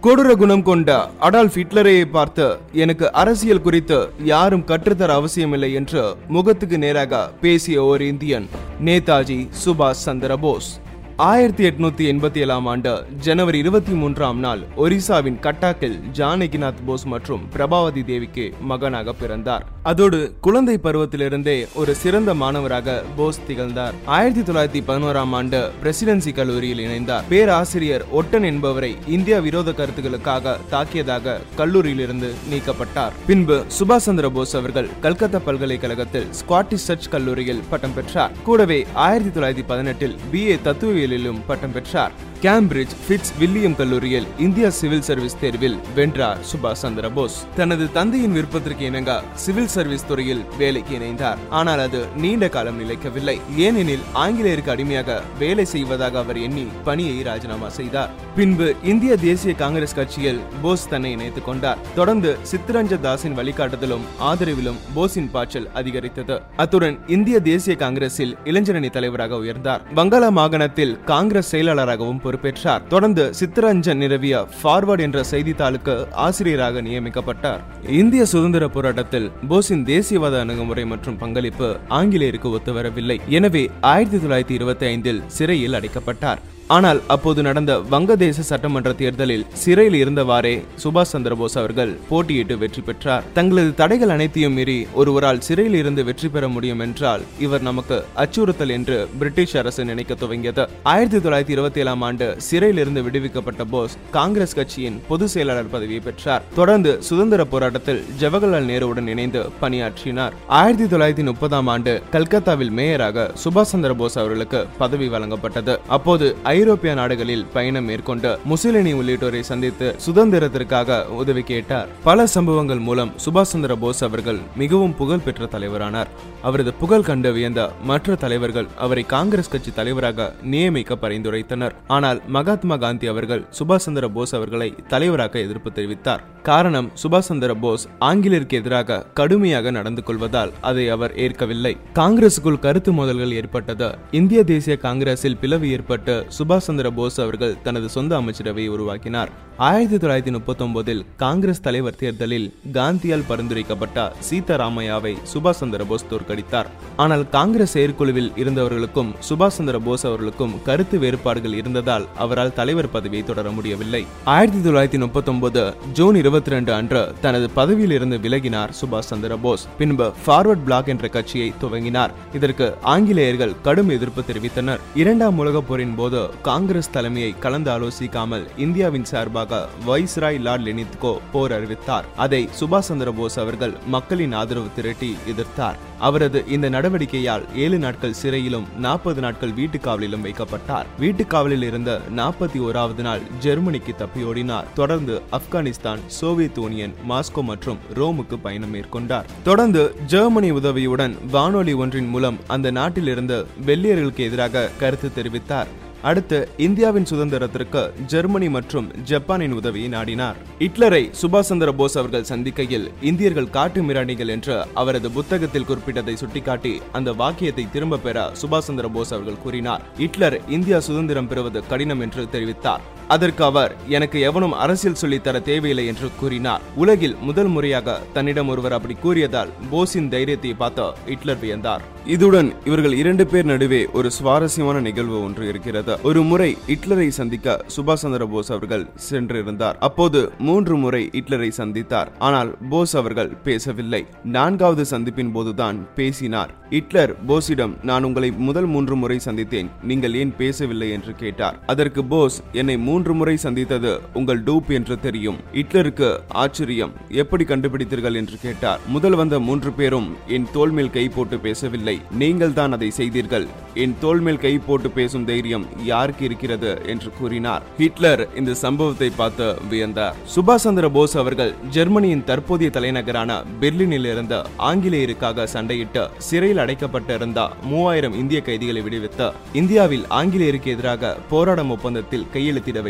கொடூர குணம் கொண்ட அடால்ஃப் ஹிட்லரையை பார்த்து எனக்கு அரசியல் குறித்து யாரும் கற்றுத்தர அவசியமில்லை என்று முகத்துக்கு நேராக பேசிய ஒரு இந்தியன் நேதாஜி சுபாஷ் சந்திர போஸ் ஆயிரத்தி எட்நூத்தி எண்பத்தி ஏழாம் ஆண்டு ஜனவரி இருபத்தி மூன்றாம் நாள் ஒரிசாவின் கட்டாக்கில் ஜானகிநாத் போஸ் மற்றும் பிரபாவதி தேவிக்கு மகனாக பிறந்தார் அதோடு குழந்தை பருவத்திலிருந்தே ஒரு சிறந்த மாணவராக போஸ் திகழ்ந்தார் ஆயிரத்தி தொள்ளாயிரத்தி பதினோராம் ஆண்டு பிரசிடென்சி கல்லூரியில் இணைந்தார் பேராசிரியர் ஒட்டன் என்பவரை இந்தியா விரோத கருத்துக்களுக்காக தாக்கியதாக கல்லூரியிலிருந்து நீக்கப்பட்டார் பின்பு சுபாஷ் சந்திர போஸ் அவர்கள் கல்கத்தா பல்கலைக்கழகத்தில் ஸ்காட்டிஷ் சர்ச் கல்லூரியில் பட்டம் பெற்றார் கூடவே ஆயிரத்தி தொள்ளாயிரத்தி பதினெட்டில் பிஏ தத்துவவியலிலும் பட்டம் பெற்றார் கேம்பிரிட்ஜ் ஃபிட்ஸ் வில்லியம் கல்லூரியில் இந்தியா சிவில் சர்வீஸ் தேர்வில் வென்றார் சுபாஷ் சந்திர போஸ் தனது தந்தையின் விருப்பத்திற்கு இணங்க சிவில் சர்வீஸ் துறையில் வேலைக்கு இணைந்தார் ஆனால் அது நீண்ட காலம் நிலைக்கவில்லை ஏனெனில் ஆங்கிலேயருக்கு அடிமையாக வேலை செய்வதாக அவர் எண்ணி பணியை ராஜினாமா செய்தார் பின்பு இந்திய தேசிய காங்கிரஸ் கட்சியில் போஸ் தன்னை இணைத்துக் கொண்டார் தொடர்ந்து சித்தரஞ்ச தாஸின் வழிகாட்டுதலும் ஆதரவிலும் போஸின் பாய்ச்சல் அதிகரித்தது அத்துடன் இந்திய தேசிய காங்கிரஸில் இளைஞரணி தலைவராக உயர்ந்தார் வங்காள மாகாணத்தில் காங்கிரஸ் செயலாளராகவும் பொறுப்பேற்றார் தொடர்ந்து சித்தரஞ்சன் நிறுவிய ஃபார்வர்ட் என்ற செய்தித்தாளுக்கு ஆசிரியராக நியமிக்கப்பட்டார் இந்திய சுதந்திர போராட்டத்தில் போஸின் தேசியவாத அணுகுமுறை மற்றும் பங்களிப்பு ஆங்கிலேயருக்கு ஒத்துவரவில்லை எனவே ஆயிரத்தி தொள்ளாயிரத்தி இருபத்தி ஐந்தில் சிறையில் அடைக்கப்பட்டார் ஆனால் அப்போது நடந்த வங்கதேச சட்டமன்ற தேர்தலில் சிறையில் இருந்தவாறே சுபாஷ் சந்திர போஸ் அவர்கள் போட்டியிட்டு வெற்றி பெற்றார் தங்களது தடைகள் அனைத்தையும் மீறி ஒருவரால் சிறையில் இருந்து வெற்றி பெற முடியும் என்றால் இவர் நமக்கு அச்சுறுத்தல் என்று பிரிட்டிஷ் அரசு நினைக்க துவங்கியது ஆயிரத்தி தொள்ளாயிரத்தி இருபத்தி ஏழாம் ஆண்டு சிறையில் இருந்து விடுவிக்கப்பட்ட போஸ் காங்கிரஸ் கட்சியின் பொதுச் செயலாளர் பதவியை பெற்றார் தொடர்ந்து சுதந்திர போராட்டத்தில் ஜவஹர்லால் நேருவுடன் இணைந்து பணியாற்றினார் ஆயிரத்தி தொள்ளாயிரத்தி முப்பதாம் ஆண்டு கல்கத்தாவில் மேயராக சுபாஷ் சந்திர போஸ் அவர்களுக்கு பதவி வழங்கப்பட்டது அப்போது ஐரோப்பிய நாடுகளில் பயணம் மேற்கொண்டு முசலினி உள்ளிட்டோரை சந்தித்து சுதந்திரத்திற்காக உதவி கேட்டார் பல சம்பவங்கள் மூலம் சுபாஷ் சந்திர போஸ் அவர்கள் மிகவும் புகழ் பெற்ற தலைவரானார் அவரது புகழ் கண்டு வியந்த மற்ற தலைவர்கள் அவரை காங்கிரஸ் கட்சி தலைவராக நியமிக்க பரிந்துரைத்தனர் ஆனால் மகாத்மா காந்தி அவர்கள் சுபாஷ் சந்திர போஸ் அவர்களை தலைவராக எதிர்ப்பு தெரிவித்தார் காரணம் சுபாஷ் சந்திர போஸ் ஆங்கிலேயருக்கு எதிராக கடுமையாக நடந்து கொள்வதால் அதை அவர் ஏற்கவில்லை காங்கிரசுக்குள் கருத்து மோதல்கள் ஏற்பட்டது இந்திய தேசிய காங்கிரஸில் பிளவு ஏற்பட்டு சுபாஷ் சந்திர போஸ் அவர்கள் தனது சொந்த அமைச்சரவையை உருவாக்கினார் ஆயிரத்தி தொள்ளாயிரத்தி முப்பத்தி ஒன்பதில் காங்கிரஸ் தலைவர் தேர்தலில் காந்தியால் பரிந்துரைக்கப்பட்ட சீதாராமையாவை சுபாஷ் சந்திர போஸ் தோற்கடித்தார் ஆனால் காங்கிரஸ் செயற்குழுவில் இருந்தவர்களுக்கும் சுபாஷ் சந்திர போஸ் அவர்களுக்கும் கருத்து வேறுபாடுகள் இருந்ததால் அவரால் தலைவர் பதவியை தொடர முடியவில்லை ஆயிரத்தி தொள்ளாயிரத்தி முப்பத்தி ஒன்பது ஜூன் இருபத்தி ரெண்டு அன்று தனது பதவியில் இருந்து விலகினார் சுபாஷ் சந்திர போஸ் பின்பு ஃபார்வர்ட் பிளாக் என்ற கட்சியை துவங்கினார் இதற்கு ஆங்கிலேயர்கள் கடும் எதிர்ப்பு தெரிவித்தனர் இரண்டாம் உலகப் போரின் போது காங்கிரஸ் தலைமையை கலந்து ஆலோசிக்காமல் இந்தியாவின் சார்பாக வைஸ்ராய் லார்ட் லெனித்கோ போர் அறிவித்தார் அதை சுபாஷ் சந்திர போஸ் அவர்கள் மக்களின் ஆதரவு திரட்டி எதிர்த்தார் அவரது இந்த நடவடிக்கையால் ஏழு நாட்கள் சிறையிலும் நாற்பது நாட்கள் வீட்டுக்காவலிலும் வைக்கப்பட்டார் வீட்டுக்காவலில் இருந்த நாற்பத்தி ஓராவது நாள் ஜெர்மனிக்கு தப்பியோடினார் தொடர்ந்து ஆப்கானிஸ்தான் சோவியத் யூனியன் மாஸ்கோ மற்றும் ரோமுக்கு பயணம் மேற்கொண்டார் தொடர்ந்து ஜெர்மனி உதவியுடன் வானொலி ஒன்றின் மூலம் அந்த நாட்டிலிருந்து வெள்ளையர்களுக்கு எதிராக கருத்து தெரிவித்தார் அடுத்து இந்தியாவின் சுதந்திரத்திற்கு ஜெர்மனி மற்றும் ஜப்பானின் உதவியை நாடினார் ஹிட்லரை சுபாஷ் சந்திர போஸ் அவர்கள் சந்திக்கையில் இந்தியர்கள் காட்டு மிராண்டிகள் என்று அவரது புத்தகத்தில் குறிப்பிட்டதை சுட்டிக்காட்டி அந்த வாக்கியத்தை திரும்ப பெற சுபாஷ் சந்திர போஸ் அவர்கள் கூறினார் ஹிட்லர் இந்தியா சுதந்திரம் பெறுவது கடினம் என்று தெரிவித்தார் அதற்கு அவர் எனக்கு எவனும் அரசியல் சொல்லித்தர தேவையில்லை என்று கூறினார் உலகில் முதல் முறையாக தன்னிடம் ஒருவர் அப்படி கூறியதால் போஸின் தைரியத்தை பார்த்து ஹிட்லர் வியந்தார் இதுடன் இவர்கள் இரண்டு பேர் நடுவே ஒரு சுவாரஸ்யமான நிகழ்வு ஒன்று இருக்கிறது ஒரு முறை ஹிட்லரை சந்திக்க சுபாஷ் சந்திர போஸ் அவர்கள் சென்றிருந்தார் அப்போது மூன்று முறை ஹிட்லரை சந்தித்தார் ஆனால் போஸ் அவர்கள் பேசவில்லை நான்காவது சந்திப்பின் போதுதான் பேசினார் ஹிட்லர் போஸிடம் நான் உங்களை முதல் மூன்று முறை சந்தித்தேன் நீங்கள் ஏன் பேசவில்லை என்று கேட்டார் அதற்கு போஸ் என்னை மூன்று முறை சந்தித்தது உங்கள் டூப் என்று தெரியும் ஹிட்லருக்கு ஆச்சரியம் எப்படி கண்டுபிடித்தீர்கள் என்று கேட்டார் முதல் வந்த மூன்று பேரும் என் தோல் மேல் கை போட்டு பேசவில்லை நீங்கள் தான் அதை செய்தீர்கள் என் தோல் மேல் கை போட்டு பேசும் தைரியம் யாருக்கு இருக்கிறது என்று கூறினார் ஹிட்லர் இந்த சம்பவத்தை பார்த்து வியந்தார் சுபாஷ் சந்திர போஸ் அவர்கள் ஜெர்மனியின் தற்போதைய தலைநகரான பெர்லினில் இருந்த ஆங்கிலேயருக்காக சண்டையிட்டு சிறையில் அடைக்கப்பட்டிருந்த மூவாயிரம் இந்திய கைதிகளை விடுவித்து இந்தியாவில் ஆங்கிலேயருக்கு எதிராக போராடும் ஒப்பந்தத்தில் கையெழுத்திட வைத்தார்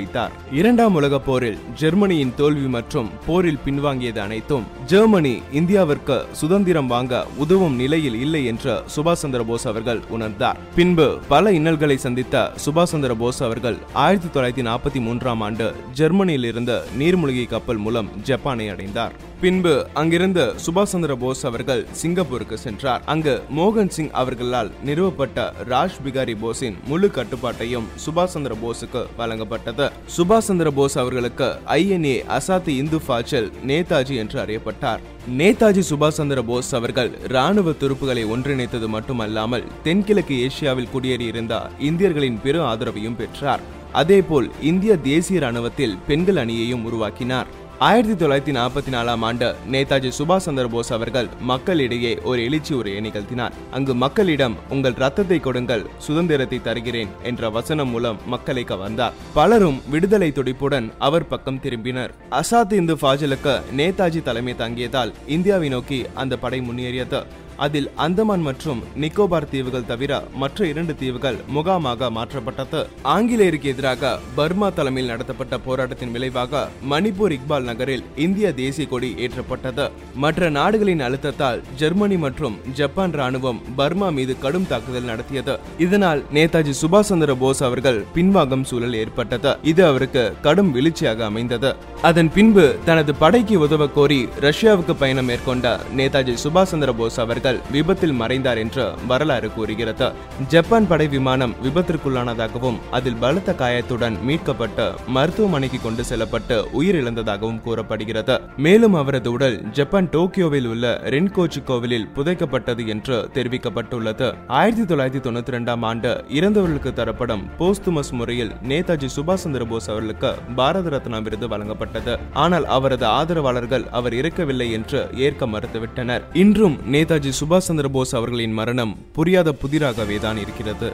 வைத்தார் இரண்டாம் உலகப் போரில் ஜெர்மனியின் தோல்வி மற்றும் போரில் பின்வாங்கியது அனைத்தும் ஜெர்மனி இந்தியாவிற்கு சுதந்திரம் வாங்க உதவும் நிலையில் இல்லை என்று சுபாஷ் சந்திர போஸ் அவர்கள் உணர்ந்தார் பின்பு பல இன்னல்களை சந்தித்த சுபாஷ் சந்திர போஸ் அவர்கள் ஆயிரத்தி தொள்ளாயிரத்தி நாற்பத்தி மூன்றாம் ஆண்டு ஜெர்மனியில் இருந்து நீர்மூழ்கி கப்பல் மூலம் ஜப்பானை அடைந்தார் பின்பு அங்கிருந்து சுபாஷ் சந்திர போஸ் அவர்கள் சிங்கப்பூருக்கு சென்றார் அங்கு மோகன் சிங் அவர்களால் நிறுவப்பட்ட ராஜ் பிகாரி போஸின் முழு கட்டுப்பாட்டையும் சுபாஷ் சந்திர போஸுக்கு வழங்கப்பட்டது சுபாஷ் சந்திர போஸ் அவர்களுக்கு ஐஎன்ஏ அசாத்தி இந்து ஃபாச்சல் நேதாஜி என்று அறியப்பட்டார் நேதாஜி சுபாஷ் சந்திர போஸ் அவர்கள் ராணுவ துருப்புகளை ஒன்றிணைத்தது மட்டுமல்லாமல் தென்கிழக்கு ஏசியாவில் குடியேறியிருந்த இந்தியர்களின் பெரு ஆதரவையும் பெற்றார் அதேபோல் இந்திய தேசிய ராணுவத்தில் பெண்கள் அணியையும் உருவாக்கினார் ஆயிரத்தி தொள்ளாயிரத்தி நாற்பத்தி நாலாம் ஆண்டு நேதாஜி சுபாஷ் சந்திர போஸ் அவர்கள் மக்களிடையே ஒரு எழுச்சி உரையை நிகழ்த்தினார் அங்கு மக்களிடம் உங்கள் ரத்தத்தை கொடுங்கள் சுதந்திரத்தை தருகிறேன் என்ற வசனம் மூலம் மக்களை கவர்ந்தார் பலரும் விடுதலை துடிப்புடன் அவர் பக்கம் திரும்பினர் அசாத் இந்து ஃபாஜலுக்கு நேதாஜி தலைமை தாங்கியதால் இந்தியாவை நோக்கி அந்த படை முன்னேறியது அதில் அந்தமான் மற்றும் நிக்கோபார் தீவுகள் தவிர மற்ற இரண்டு தீவுகள் முகாமாக மாற்றப்பட்டது ஆங்கிலேயருக்கு எதிராக பர்மா தலைமையில் நடத்தப்பட்ட போராட்டத்தின் விளைவாக மணிப்பூர் இக்பால் நகரில் இந்திய தேசிய கொடி ஏற்றப்பட்டது மற்ற நாடுகளின் அழுத்தத்தால் ஜெர்மனி மற்றும் ஜப்பான் ராணுவம் பர்மா மீது கடும் தாக்குதல் நடத்தியது இதனால் நேதாஜி சுபாஷ் சந்திர போஸ் அவர்கள் பின்வாங்கும் சூழல் ஏற்பட்டது இது அவருக்கு கடும் வீழ்ச்சியாக அமைந்தது அதன் பின்பு தனது படைக்கு உதவ கோரி ரஷ்யாவுக்கு பயணம் மேற்கொண்ட நேதாஜி சுபாஷ் சந்திர போஸ் அவர்கள் விபத்தில் மறைந்தார் என்று வரலாறு கூறுகிறது ஜப்பான் படை விமானம் விபத்திற்குள்ளானதாகவும் அதில் பலத்த காயத்துடன் மீட்கப்பட்டு மருத்துவமனைக்கு கொண்டு செல்லப்பட்டு உயிரிழந்ததாகவும் கூறப்படுகிறது மேலும் அவரது உடல் ஜப்பான் டோக்கியோவில் உள்ள ரென்கோச்சி கோவிலில் புதைக்கப்பட்டது என்று தெரிவிக்கப்பட்டுள்ளது ஆயிரத்தி தொள்ளாயிரத்தி தொண்ணூத்தி ரெண்டாம் ஆண்டு இறந்தவர்களுக்கு தரப்படும் போஸ்துமஸ் முறையில் நேதாஜி சுபாஷ் சந்திர போஸ் அவர்களுக்கு பாரத ரத்னா விருது வழங்கப்பட்டது ஆனால் அவரது ஆதரவாளர்கள் அவர் இறக்கவில்லை என்று ஏற்க மறுத்துவிட்டனர் இன்றும் நேதாஜி சுபாஷ் சந்திர போஸ் அவர்களின் மரணம் புரியாத புதிராகவே தான் இருக்கிறது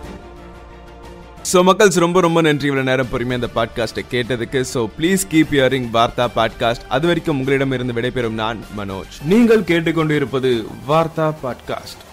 ஸோ மக்கள்ஸ் ரொம்ப ரொம்ப நன்றி இவ்வளவு நேரம் பொறுமையாக அந்த பாட்காஸ்ட்டை கேட்டதுக்கு so please keep hearing Vartha podcast அது வரைக்கும் உங்களிடம் இருந்து விடைபெறும் நான் மனோஜ் நீங்கள் கேட்டுக்கொண்டு இருப்பது வார்த்தா பாட்காஸ்ட்